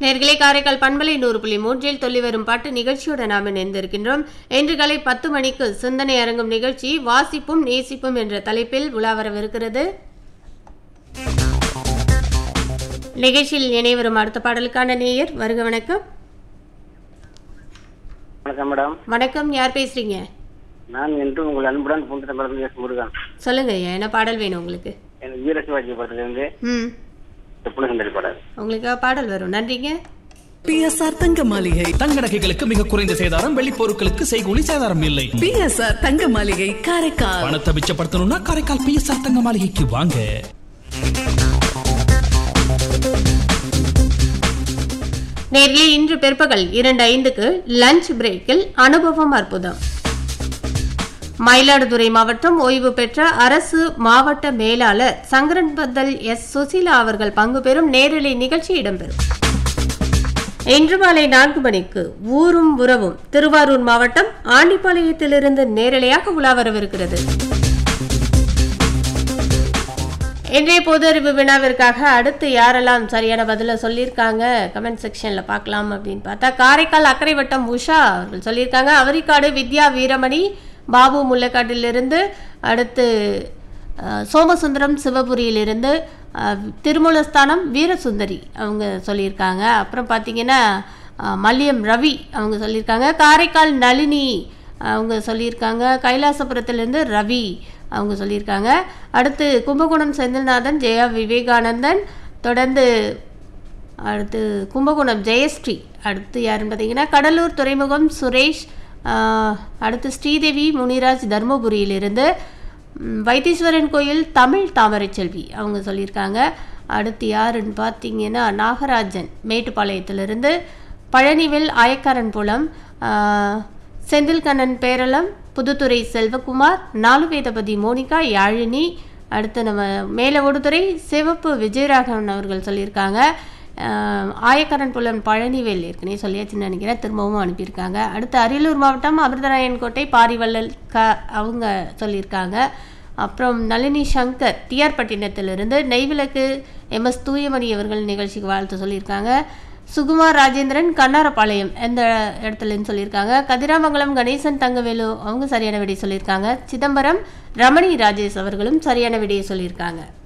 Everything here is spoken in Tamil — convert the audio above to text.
நேர்களை காரைக்கால் பண்பலை நூறு புள்ளி மூன்றில் தொல்லி வரும் பாட்டு நிகழ்ச்சியோட நாம் இணைந்திருக்கின்றோம் இன்று காலை பத்து மணிக்கு சிந்தனை அரங்கும் நிகழ்ச்சி வாசிப்பும் நேசிப்பும் என்ற தலைப்பில் உலா வரவிருக்கிறது நிகழ்ச்சியில் இணைவரும் அடுத்த பாடலுக்கான நேயர் வருக வணக்கம் வணக்கம் மேடம் வணக்கம் யார் பேசுறீங்க நான் இன்று உங்கள் அன்புடன் பூந்தரம் மேடம் எஸ் முருகன் சொல்லுங்க ஐயா, என்ன பாடல் வேணும் உங்களுக்கு எனக்கு வீரசிவாஜி படத்துலேருந்து ம் புனகந்தரி பாடல் உங்களுக்கு பாடல் வரும் நன்றிங்க பிஎஸ்ஆர் தங்க மாளிகை தங்க நகைகளுக்கு மிக குறைந்த சேதாரம் வெள்ளி பொருட்களுக்கு செய்கூலி சேதாரம் இல்லை பிஎஸ்ஆர் தங்க மாளிகை காரைக்கால் பணத்தை மிச்சப்படுத்தணும்னா காரைக்கால் பிஎஸ்ஆர் தங்க மாளிகைக்கு வாங்க நேர்களே இன்று பிற்பகல் இரண்டு ஐந்துக்கு லஞ்ச் பிரேக்கில் அனுபவம் அற்புதம் மயிலாடுதுறை மாவட்டம் ஓய்வு பெற்ற அரசு மாவட்ட மேலாளர் சங்கரன்பந்தல் எஸ் சுசீலா அவர்கள் பங்கு பெறும் நேரலை நிகழ்ச்சி இடம்பெறும் இன்று மாலை நான்கு மணிக்கு ஊரும் உறவும் திருவாரூர் மாவட்டம் ஆண்டிப்பாளையத்திலிருந்து நேரலையாக உலா வரவிருக்கிறது இன்றைய பொது அறிவு வினாவிற்காக அடுத்து யாரெல்லாம் சரியான பதில சொல்லியிருக்காங்க கமெண்ட் செக்ஷன்ல பார்க்கலாம் அப்படின்னு பார்த்தா காரைக்கால் அக்கரை வட்டம் உஷா அவர்கள் சொல்லியிருக்காங்க அவரிக்காடு வித்யா வீரமணி பாபு முல்லைக்காட்டிலிருந்து அடுத்து அஹ், சோமசுந்தரம் சிவபுரியிலிருந்து அஹ், திருமூலஸ்தானம் வீரசுந்தரி அவங்க சொல்லியிருக்காங்க அப்புறம் பார்த்தீங்கன்னா அஹ், மல்லியம் ரவி அவங்க சொல்லியிருக்காங்க காரைக்கால் நளினி அவங்க சொல்லியிருக்காங்க கைலாசபுரத்துலேருந்து ரவி அவங்க சொல்லியிருக்காங்க அடுத்து கும்பகோணம் செந்தில்நாதன் ஜெயா விவேகானந்தன் தொடர்ந்து அடுத்து கும்பகோணம் ஜெயஸ்ரீ அடுத்து யாருன்னு பார்த்தீங்கன்னா கடலூர் துறைமுகம் சுரேஷ் ஆஹ், அடுத்து ஸ்ரீதேவி முனிராஜ் தர்மபுரியிலிருந்து ம், வைத்தீஸ்வரன் கோயில் தமிழ் தாமரைச்செல்வி அவங்க சொல்லியிருக்காங்க அடுத்து யாருன்னு பார்த்தீங்கன்னா நாகராஜன் மேட்டுப்பாளையத்திலிருந்து பழனிவேல் ஆயக்காரன் புலம் ஆஹ், செந்தில்கண்ணன் பேரளம் புதுத்துறை செல்வகுமார் நாலுவேதபதி மோனிகா யாழினி அடுத்து நம்ம மேல ஒடுதுறை சிவப்பு விஜயராகவன் அவர்கள் சொல்லியிருக்காங்க ஆஹ், ஆயக்கரன் புலம் பழனிவேல் ஏற்கனவே சொல்லியாச்சுன்னு நினைக்கிறேன் திரும்பவும் அனுப்பியிருக்காங்க அடுத்து அரியலூர் மாவட்டம் அமிர்தராயன் கோட்டை பாரிவள்ளல் க அவங்க சொல்லியிருக்காங்க அப்புறம் நளினி சங்கர் டிஆர் பட்டினத்திலிருந்து நெய்விளக்கு எம் எஸ் தூயமணி அவர்கள் நிகழ்ச்சிக்கு வாழ்த்து சொல்லியிருக்காங்க சுகுமார் ராஜேந்திரன் கண்ணாரப்பாளையம் எந்த இடத்துலன்னு சொல்லியிருக்காங்க கதிராமங்கலம் கணேசன் தங்கவேலு அவங்க சரியான விடை சொல்லியிருக்காங்க சிதம்பரம் ரமணி ராஜேஷ் அவர்களும் சரியான விடையை சொல்லியிருக்காங்க